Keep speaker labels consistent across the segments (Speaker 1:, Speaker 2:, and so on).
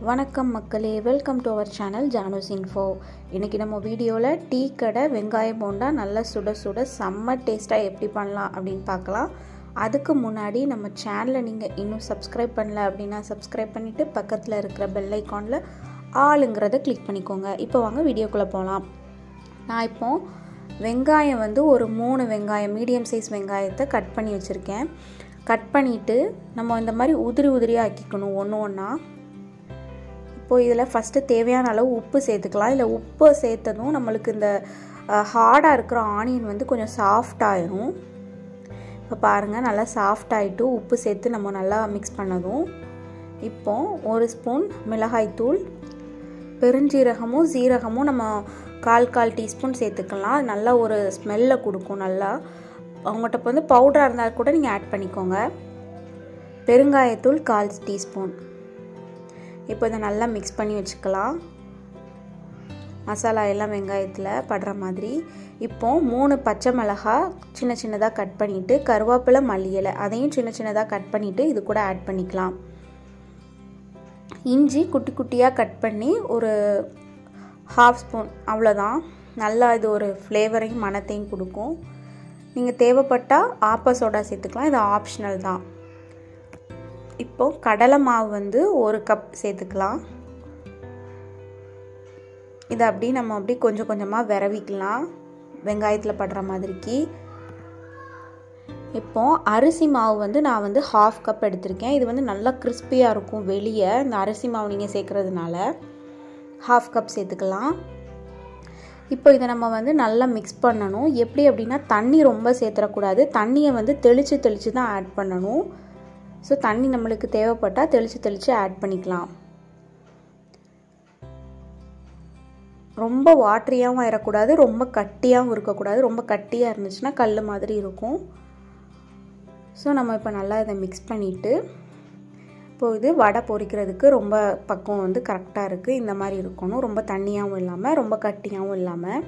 Speaker 1: வணக்கம் மக்களே welcome to our channel Janu's info இன்றைக்கி நம்ம வீடியோவில் டீ கடை வெங்காயம் போண்டா நல்லா சுட சுட செம்ம டேஸ்ட்டாக எப்படி பண்ணலாம் அப்படின்னு பார்க்கலாம் அதுக்கு முன்னாடி நம்ம சேனலை நீங்கள் இன்னும் சப்ஸ்கிரைப் பண்ணல அப்படின்னா சப்ஸ்கிரைப் பண்ணிவிட்டு பக்கத்தில் இருக்கிற பெல் ஐக்கானில் ஆளுங்கிறத கிளிக் பண்ணிக்கோங்க இப்போ வாங்க வீடியோக்குள்ளே போகலாம் நான் இப்போது வெங்காயம் வந்து ஒரு மூணு வெங்காயம் மீடியம் சைஸ் வெங்காயத்தை கட் பண்ணி வச்சுருக்கேன் கட் பண்ணிவிட்டு நம்ம இந்த மாதிரி உதிரி உதிரியாக ஆக்கிக்கணும் ஒன்று ஒன்றா இப்போது இதில் ஃபஸ்ட்டு தேவையான அளவு உப்பு சேர்த்துக்கலாம் இல்லை உப்பு சேர்த்ததும் நம்மளுக்கு இந்த ஹார்டாக இருக்கிற ஆனியன் வந்து கொஞ்சம் சாஃப்ட் ஆயிரும் இப்போ பாருங்கள் நல்லா சாஃப்ட் ஆகிட்டு உப்பு சேர்த்து நம்ம நல்லா மிக்ஸ் பண்ணதும் இப்போ ஒரு ஸ்பூன் மிளகாய்த்தூள் பெருஞ்சீரகமும் சீரகமும் நம்ம கால் கால் டீஸ்பூன் சேர்த்துக்கலாம் அது நல்லா ஒரு ஸ்மெல்லை கொடுக்கும் நல்லா அவங்ககிட்ட வந்து பவுடராக இருந்தால் கூட நீங்கள் ஆட் பண்ணிக்கோங்க பெருங்காயத்தூள் கால் டீஸ்பூன் இப்போ இதை நல்லா மிக்ஸ் பண்ணி வச்சுக்கலாம் மசாலா எல்லாம் வெங்காயத்தில் படுற மாதிரி இப்போ மூணு பச்சை மிளகா சின்ன சின்னதாக கட் பண்ணிவிட்டு கருவேப்பிலை மல்லி இலை அதையும் சின்ன சின்னதாக கட் பண்ணிவிட்டு இது கூட ஆட் பண்ணிக்கலாம் இஞ்சி குட்டி குட்டியாக கட் பண்ணி ஒரு ஹாஃப் ஸ்பூன் அவ்வளோதான் நல்லா இது ஒரு ஃப்ளேவரையும் மணத்தையும் கொடுக்கும் நீங்கள் தேவைப்பட்டால் ஆப்ப சோடா சேர்த்துக்கலாம் இது ஆப்ஷனல் தான் இப்போது கடலை மாவு வந்து ஒரு கப் சேர்த்துக்கலாம் இதை அப்படி நம்ம அப்படி கொஞ்சம் கொஞ்சமாக விரவிக்கலாம் வெங்காயத்தில் படுற மாதிரிக்கு இப்போ அரிசி மாவு வந்து நான் வந்து ஹாஃப் கப் எடுத்திருக்கேன் இது வந்து நல்லா கிறிஸ்பியாக இருக்கும் வெளியே இந்த அரிசி மாவு நீங்கள் சேர்க்குறதுனால ஹாஃப் கப் சேர்த்துக்கலாம் இப்போ இதை நம்ம வந்து நல்லா மிக்ஸ் பண்ணணும் எப்படி அப்படின்னா தண்ணி ரொம்ப சேர்த்துடக்கூடாது தண்ணியை வந்து தெளித்து தெளித்து தான் ஆட் பண்ணணும் ஸோ தண்ணி நம்மளுக்கு தேவைப்பட்டால் தெளித்து தெளித்து ஆட் பண்ணிக்கலாம் ரொம்ப வாட்ரியாகவும் ஆயிடக்கூடாது ரொம்ப கட்டியாகவும் இருக்கக்கூடாது ரொம்ப கட்டியாக இருந்துச்சுன்னா கல் மாதிரி இருக்கும் ஸோ நம்ம இப்போ நல்லா இதை மிக்ஸ் பண்ணிவிட்டு இப்போ இது வடை பொரிக்கிறதுக்கு ரொம்ப பக்கம் வந்து கரெக்டாக இருக்குது இந்த மாதிரி இருக்கணும் ரொம்ப தண்ணியாகவும் இல்லாமல் ரொம்ப கட்டியாகவும் இல்லாமல்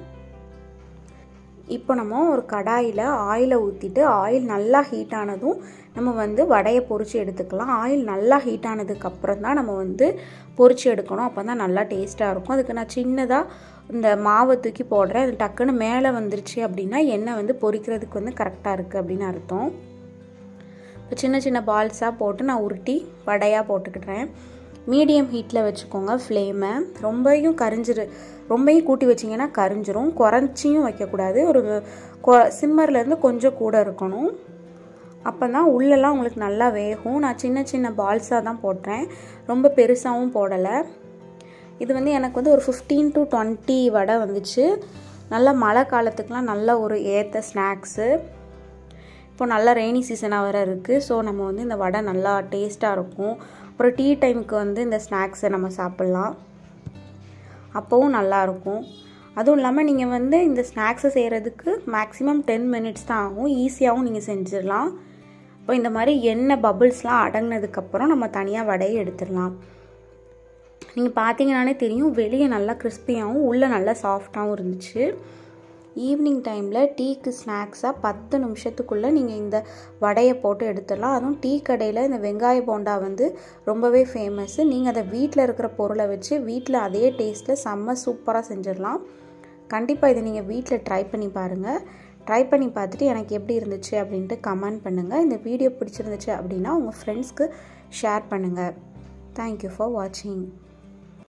Speaker 1: இப்போ நம்ம ஒரு கடாயில் ஆயிலை ஊற்றிட்டு ஆயில் நல்லா ஹீட் ஆனதும் நம்ம வந்து வடையை பொறிச்சு எடுத்துக்கலாம் ஆயில் நல்லா ஹீட் ஆனதுக்கப்புறம் தான் நம்ம வந்து பொறிச்சு எடுக்கணும் அப்போ தான் நல்லா டேஸ்ட்டாக இருக்கும் அதுக்கு நான் சின்னதாக இந்த மாவை தூக்கி போடுறேன் அது டக்குன்னு மேலே வந்துருச்சு அப்படின்னா எண்ணெய் வந்து பொரிக்கிறதுக்கு வந்து கரெக்டாக இருக்குது அப்படின்னு அர்த்தம் இப்போ சின்ன சின்ன பால்ஸாக போட்டு நான் உருட்டி வடையாக போட்டுக்கிட்டேன் மீடியம் ஹீட்டில் வச்சுக்கோங்க ஃப்ளேமை ரொம்பையும் கரிஞ்சிரு ரொம்பையும் கூட்டி வச்சிங்கன்னா கரிஞ்சிரும் குறைச்சியும் வைக்கக்கூடாது ஒரு கொ சிம்மர்லேருந்து கொஞ்சம் கூட இருக்கணும் அப்போ தான் உள்ளெல்லாம் உங்களுக்கு நல்லா வேகும் நான் சின்ன சின்ன பால்ஸாக தான் போட்டேன் ரொம்ப பெருசாகவும் போடலை இது வந்து எனக்கு வந்து ஒரு ஃபிஃப்டீன் டு டுவெண்ட்டி வடை வந்துச்சு நல்லா மழை காலத்துக்கெலாம் நல்ல ஒரு ஏற்ற ஸ்நாக்ஸு இப்போ நல்லா ரெய்னி சீசனாக வர இருக்குது ஸோ நம்ம வந்து இந்த வடை நல்லா டேஸ்ட்டாக இருக்கும் அப்புறம் டீ டைமுக்கு வந்து இந்த ஸ்நாக்ஸை நம்ம சாப்பிட்லாம் அப்போவும் நல்லாயிருக்கும் அதுவும் இல்லாமல் நீங்கள் வந்து இந்த ஸ்நாக்ஸை செய்கிறதுக்கு மேக்ஸிமம் டென் மினிட்ஸ் தான் ஆகும் ஈஸியாகவும் நீங்கள் செஞ்சிடலாம் இப்போ இந்த மாதிரி எண்ணெய் பபுள்ஸ்லாம் அடங்கினதுக்கப்புறம் நம்ம தனியாக வடையை எடுத்துடலாம் நீங்கள் பார்த்தீங்கன்னாலே தெரியும் வெளியே நல்லா கிறிஸ்பியாகவும் உள்ளே நல்லா சாஃப்டாகவும் இருந்துச்சு ஈவினிங் டைமில் டீக்கு ஸ்நாக்ஸாக பத்து நிமிஷத்துக்குள்ளே நீங்கள் இந்த வடையை போட்டு எடுத்துடலாம் அதுவும் டீ கடையில் இந்த வெங்காய போண்டா வந்து ரொம்பவே ஃபேமஸ்ஸு நீங்கள் அதை வீட்டில் இருக்கிற பொருளை வச்சு வீட்டில் அதே டேஸ்ட்டில் செம்ம சூப்பராக செஞ்சிடலாம் கண்டிப்பாக இதை நீங்கள் வீட்டில் ட்ரை பண்ணி பாருங்கள் ட்ரை பண்ணி பார்த்துட்டு எனக்கு எப்படி இருந்துச்சு அப்படின்ட்டு கமெண்ட் பண்ணுங்கள் இந்த வீடியோ பிடிச்சிருந்துச்சு அப்படின்னா உங்கள் ஃப்ரெண்ட்ஸ்க்கு ஷேர் பண்ணுங்கள் தேங்க்யூ ஃபார் வாட்சிங்